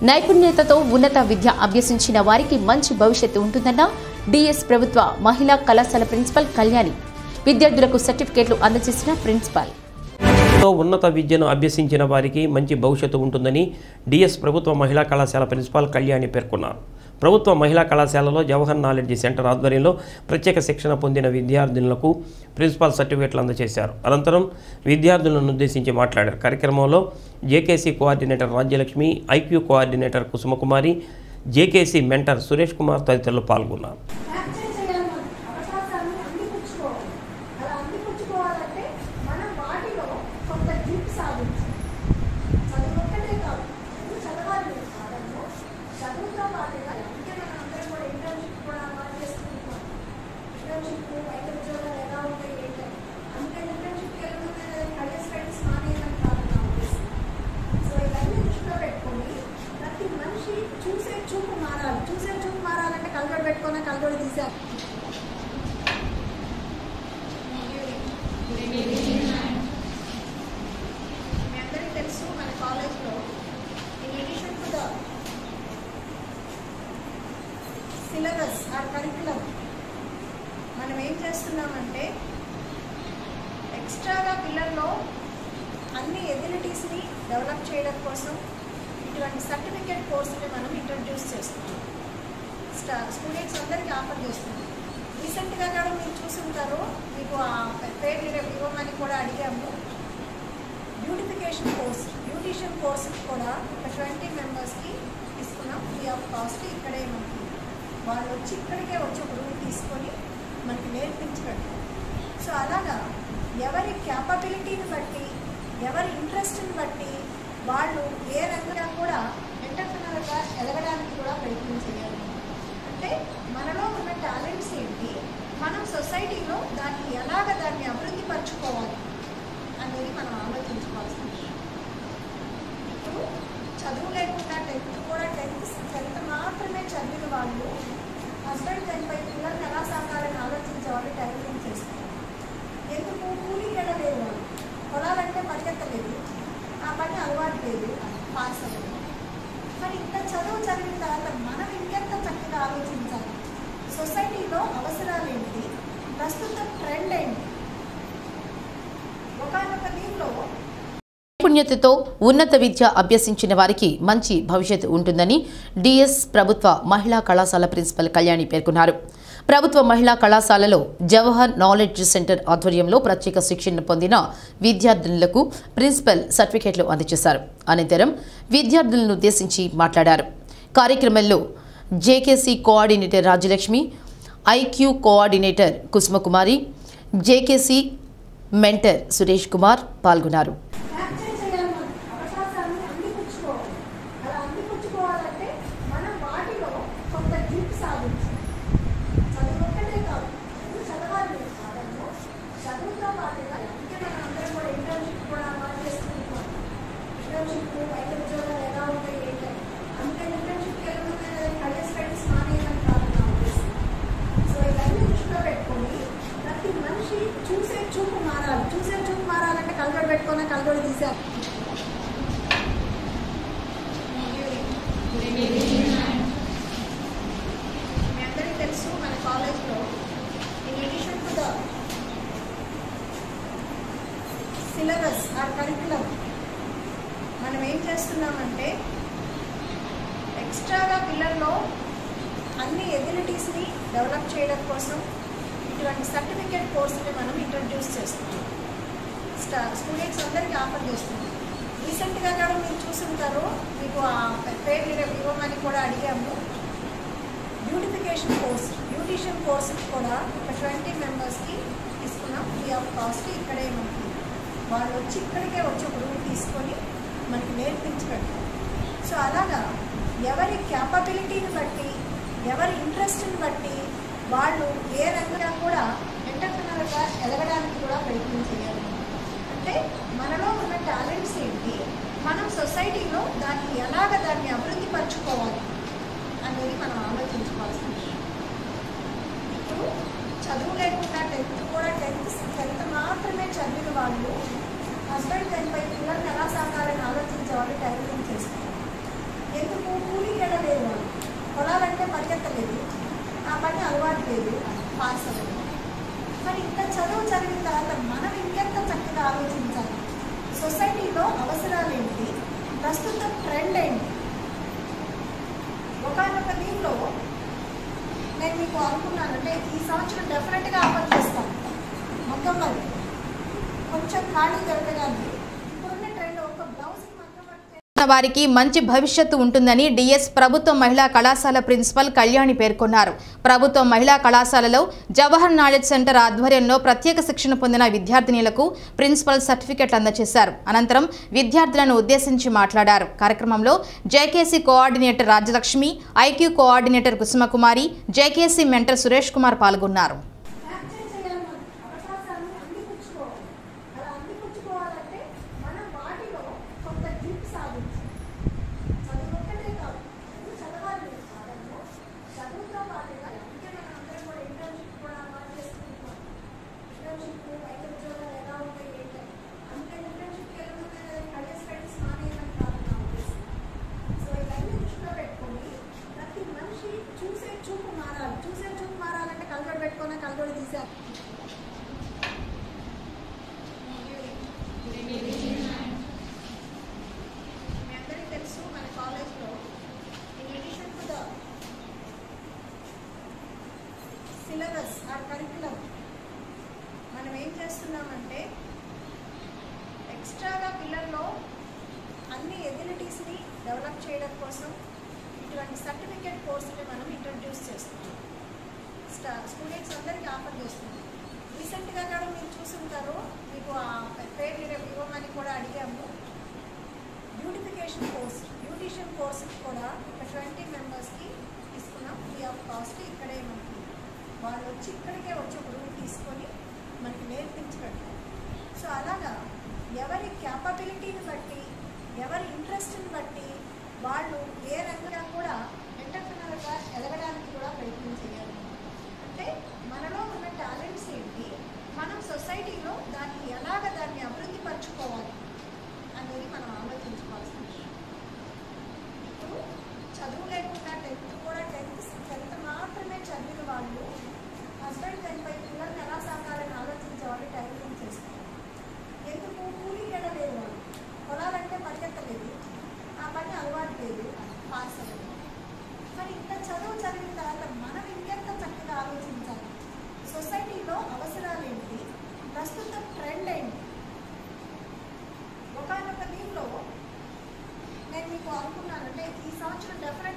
నైపుణ్యతతో ఉన్నత విద్య అభ్యసించిన వారికి మంచి భవిష్యత్తు ఉంటుందన్న డిఎస్ ప్రభుత్వ మహిళా కళాశాల ప్రిన్సిపల్ కళ్యాణి విద్యార్థులకు సర్టిఫికేట్లు అందజేసిన ప్రిన్సిపల్ తో ఉన్నత విద్యను అభ్యసించిన వారికి మంచి భవిష్యత్తు ఉంటుందని డిఎస్ ప్రభుత్వ మహిళా కళాశాల ప్రిన్సిపాల్ కళ్యాణి పేర్కొన్నారు ప్రభుత్వ మహిళా కళాశాలలో జవహర్ నాలెడ్జి సెంటర్ ఆధ్వర్యంలో ప్రత్యేక శిక్షణ పొందిన విద్యార్థినులకు ప్రిన్సిపాల్ సర్టిఫికేట్లు అందజేశారు అనంతరం విద్యార్థులను ఉద్దేశించి మాట్లాడారు కార్యక్రమంలో JKC coordinator Rajyalakshmi IQ coordinator Kusumakumari JKC mentor Suresh Kumar తదితరులు పాల్గొన్నారు క్యాప్చర్ చేయాలి మనం అవకాశాలను అందిపుచ్చుకోవాలి అలా అందిపుచ్చుకోవాలంటే మనం వాటిలో కొంత గ్రిప్ సాధించాలి చదువు ఒక్కటే కాదు చదువు చదవాలి మీరు కాదంలో చదువుతో పాటుగా అందుకే మనం అందరం కూడా ఇంటర్న్షిప్ కూడా అమలు చేసుకుంటున్నాం ఇంటర్న్షిప్ బయట ఉద్యోగాలు ఎలా ఉంటాయి ఏంటని అందుకని ఇంటర్న్షిప్కి వెళ్ళకుండా కడియ స్టడీస్ మానేయడం కాదు నా ఉద్దేశం సో ఇవన్నీ దృష్టిలో పెట్టుకొని ప్రతి మనిషి చూసే చూపు మారాలి చూసే చూపు మారాలంటే కలగడ పెట్టుకున్న కలగడ తీసారు మీ అందరికీ తెలుసు మన కాలేజ్లో in addition to the syllabus or curriculum మనం ఏం చేస్తున్నామంటే ఎక్స్ట్రాగా పిల్లల్లో అన్ని ఎబిలిటీస్ని డెవలప్ చేయడం కోసం ఇటువంటి సర్టిఫికేట్ కోర్సుని మనం ఇంట్రడ్యూస్ చేస్తున్నాం స్టా స్టూడెంట్స్ అందరికీ ఆఫర్ చేస్తున్నాం రీసెంట్గా కూడా మీరు చూసి ఉంటారు మీకు ఆ పేరు రేపు ఇవ్వమని కూడా అడిగాము బ్యూటిఫికేషన్ కోర్స్ బ్యూటిషియన్ కోర్స్ కూడా ఒక ట్వంటీ మెంబర్స్కి ఇస్తున్నాం ఫ్రీ ఆఫ్ కాస్ట్ ఇక్కడే మనకి వాళ్ళు వచ్చి ఇక్కడికే వచ్చి ఒక రూమ్ తీసుకొని మనకి నేర్పించి పెడతారు సో అలాగా ఎవరి క్యాపబిలిటీని బట్టి ఎవరి ఇంట్రెస్ట్ని బట్టి వాళ్ళు ఏ రంగంగా కూడా ఎంటర్ప్రినర్గా ఎదగడానికి కూడా ప్రయత్నం చేయాలి అంటే మనలో ఉన్న టాలెంట్స్ ఏంటి మనం సొసైటీలో దాన్ని ఎలాగ దాన్ని అభివృద్ధి పరచుకోవాలి అనేది మనం ఆలోచించుకోవాల్సిన విషయం ఇప్పుడు చదువు లేకుండా టెన్త్ కూడా టెన్త్ టెన్త్ మాత్రమే చదివిన వాళ్ళు హస్బెండ్ చనిపోయి పిల్లల్ని ఎలా సాకాలని ఆలోచించే వాళ్ళు టైలరింగ్ చేస్తారు ఎందుకు కూలీకి వెళ్ళలేదు వాళ్ళు పొలాలంటే పరిగెత్తలేదు ఆ పని అలవాటు లేదు పాస్ అవ్వలేదు మరి ఇంత చదువు చదివిన తర్వాత మనం ఇంకెంత చక్కగా ఆలోచించాలి సొసైటీలో అవసరాలు ఏంటి ప్రస్తుత ట్రెండ్ ఏంటి ఒకనొక దీనిలో నైపుణ్యతతో ఉన్నత విద్య అభ్యసించిన వారికి మంచి భవిష్యత్తు ఉంటుందని డిఎస్ ప్రభుత్వ మహిళా కళాశాల ప్రిన్సిపల్ కళ్యాణి పేర్కొన్నారు ప్రభుత్వ మహిళా కళాశాలలో జవహర్ నాలెడ్జ్ సెంటర్ ఆధ్వర్యంలో ప్రత్యేక శిక్షణ పొందిన విద్యార్థినులకు ప్రిన్సిపల్ సర్టిఫికేట్లు అందజేశారు అనంతరం విద్యార్థులను ఉద్దేశించి మాట్లాడారు కార్యక్రమంలో JKC coordinator Rajyalakshmi IQ coordinator Kusumakumari JKC mentor Suresh Kumar పాల్గొన్నారు క్యాప్చర్ చేయాలి మనం అవకాశాలను అందిపుచ్చుకోవాలి అలా అందిపుచ్చుకోవాలంటే మనం వాటిలో కొంత గ్రిప్ సాధించాలి చదువు ఒక్కటే కాదు చదువు చదవాలి మీరు కాదంలో చదువుతో పాటుగా అందుకే మనం అందరం కూడా ఇంటర్న్షిప్ కూడా అమలు చేసుకుంటున్నాం ఇంటర్న్షిప్ బయట ఉద్యోగాలు ఎలా ఉంటాయి ఏంటని అందుకని ఇంటర్న్షిప్కి వెళ్ళకుండా కడియ స్టడీస్ మానేయడం కాదు నా ఉద్దేశం సో ఇవన్నీ దృష్టిలో పెట్టుకొని ప్రతి మనిషి చూసే చూపు మారాలి చూసే చూపు మారాలంటే కలగడ పెట్టుకున్న కలగడ తీసారు మీ అందరికీ తెలుసు మన కాలేజ్లో in addition to the syllabus or curriculum మనం ఏం చేస్తున్నామంటే ఎక్స్ట్రాగా పిల్లల్లో అన్ని ఎబిలిటీస్ని డెవలప్ చేయడం కోసం ఇటువంటి సర్టిఫికేట్ కోర్సుని మనం ఇంట్రడ్యూస్ చేస్తున్నాం స్టా స్టూడెంట్స్ అందరికీ ఆఫర్ చేస్తున్నాం రీసెంట్గా కూడా మీరు చూసి ఉంటారు మీకు ఆ పేరు రేపు ఇవ్వమని కూడా అడిగాము బ్యూటిఫికేషన్ కోర్స్ బ్యూటిషియన్ కోర్స్ కూడా ఒక ట్వంటీ మెంబర్స్కి ఇస్తున్నాం ఫ్రీ ఆఫ్ కాస్ట్ ఇక్కడే మనకి వాళ్ళు వచ్చి ఇక్కడికే వచ్చి ఒక రూమ్ తీసుకొని మనకి నేర్పించి పెడతారు సో అలాగా ఎవరి క్యాపబిలిటీని బట్టి ఎవరి ఇంట్రెస్ట్ని బట్టి వాళ్ళు ఏ రంగంగా కూడా ఎంటర్ప్రినర్గా ఎదగడానికి కూడా ప్రయత్నం చేయాలి అంటే మనలో ఉన్న టాలెంట్స్ ఏంటి మనం సొసైటీలో దాన్ని ఎలాగ దాన్ని అభివృద్ధి పరచుకోవాలి అనేది మనం ఆలోచించుకోవాల్సిన విషయం ఇప్పుడు చదువు లేకుండా టెన్త్ కూడా టెన్త్ టెన్త్ మాత్రమే చదివిన వాళ్ళు హస్బెండ్ చనిపోయి పిల్లల్ని ఎలా సాకాలని ఆలోచించే వాళ్ళు టైలరింగ్ చేస్తారు ఎందుకు అలవాట్లేదు పాస్ అవ్వడం మరి ఇంత చదువు చదివిన తర్వాత మనం ఇంకెంత చక్కగా ఆలోచించాలి సొసైటీలో అవసరాలు ఏంటి ప్రస్తుత ట్రెండ్ ఏంటి ఒకనొక దీనిలో నేను మీకు అనుకున్నాను అంటే ఈ సంవత్సరం డెఫినెట్గా ఆఫర్ చేస్తాను మొత్తం మరి కొంచెం ఖాళీ దొరకగానే ఇప్పుడున్న ట్రెండ్ ఒక బ్లౌజ్ మగ్గం వర్క్ ఉన్న వారికి మంచి భవిష్యత్తు ఉంటుందని డిఎస్ ప్రభుత్వ మహిళా కళాశాల ప్రిన్సిపల్ కళ్యాణి పేర్కొన్నారు ప్రభుత్వ మహిళా కళాశాలలో జవహర్ నాలెడ్జ్ సెంటర్ ఆధ్వర్యంలో ప్రత్యేక శిక్షణ పొందిన విద్యార్థినిలకు ప్రిన్సిపల్ సర్టిఫికెట్లు అందజేశారు అనంతరం విద్యార్థులను ఉద్దేశించి మాట్లాడారు కార్యక్రమంలో JKC coordinator Rajalakshmi IQ coordinator Kusumakumari JKC mentor Suresh Kumar పాల్గొన్నారు క్యాప్చర్ చేయాలి మనం అవకాశాలను అందిపుచ్చుకోవాలి అలా అందిపుచ్చుకోవాలంటే మనం వాటిలో కొంత గ్రిప్ సాధించాలి చదువు ఒక్కటే కాదు చదువు చదవాలి మీరు పాఠంలో చదువుతో పాటుగా అంటే మనం అందరం కూడా ఇంటర్న్షిప్ కూడా అలవాటు చేసుకుంటున్నాం ఇంటర్న్షిప్ బయట ఉద్యోగాలు ఎలా ఉంటాయి ఏంటి అందుకని ఇంటర్న్షిప్కి వెళ్ళకుండా కళ్యాణ స్టడీస్ మానేయమని కాదు నా ఉద్దేశం సో ఇవన్నీ దృష్టిలో పెట్టుకొని ప్రతి మనిషి చూసే చూపు మారాలి చూసే చూపు మారాలంటే కళ్ళజోడు పెట్టుకున్న కళ్ళజోడు తీసారు మీ అందరికీ తెలుసు మన కాలేజ్లో in addition to the syllabus or curriculum మనం ఏం చేస్తున్నామంటే ఎక్స్ట్రాగా పిల్లల్లో అన్ని ఎబిలిటీస్ని డెవలప్ చేయడం కోసం ఇటువంటి సర్టిఫికేట్ కోర్సుని మనం ఇంట్రడ్యూస్ చేస్తున్నాం స్టా స్టూడెంట్స్ అందరికీ ఆఫర్ చేస్తున్నాం రీసెంట్గా కూడా మీరు చూసుంటారు మీకు ఆ పేరు ఇవ్వ- ఇవ్వమని కూడా అడిగాము బ్యూటిఫికేషన్ కోర్స్ బ్యూటిషియన్ కోర్స్కి కూడా ఒక ట్వంటీ మెంబర్స్కి తీసుకున్నాం ఫ్రీ ఆఫ్ కాస్ట్ ఇక్కడే మనకి వాళ్ళు వచ్చి ఇక్కడికే వచ్చి ఒక రూమ్ తీసుకొని మనకి నేర్పించి పెడతారు సో అలాగా ఎవరి క్యాపబిలిటీని బట్టి ఎవరి ఇంట్రెస్ట్ని బట్టి వాళ్ళు ఏ రంగంగా కూడా ఎంటర్ప్రినర్గా ఎదగడానికి కూడా ప్రయత్నం చేయాలి అంటే మనలో ఉన్న టాలెంట్స్ ఏంటి మనం సొసైటీలో దాన్ని ఎలాగ దాన్ని అభివృద్ధి పరచుకోవాలి అనేది మనం ఆలోచించుకోవాల్సిన విషయం ఇప్పుడు చదువు లేకుండా టెన్త్ కూడా టెన్త్ టెన్త్ మాత్రమే చదివిన వాళ్ళు హస్బెండ్ చనిపోయి పిల్లల్ని ఎలా సాకాలని ఆలోచించే వాళ్ళు టైలరింగ్ చేస్తారు ఎందుకు కూలీకి వెళ్ళలేదు వాళ్ళు పొలాలంటే పరిగెత్తలేదు ఆ పని అలవాటు లేదు పాస్ అవ్వలేదు మరి ఇంత చదువు చదివిన తర్వాత మనం ఇంకెంత చక్కగా ఆలోచించాలి సొసైటీలో అవసరాలు ఏంటి ప్రస్తుత ట్రెండ్ ఏంటి ఒకనొక దీనిలో నేను మీకు అనుకున్నాను అంటే ఈ సంవత్సరం డెఫినెట్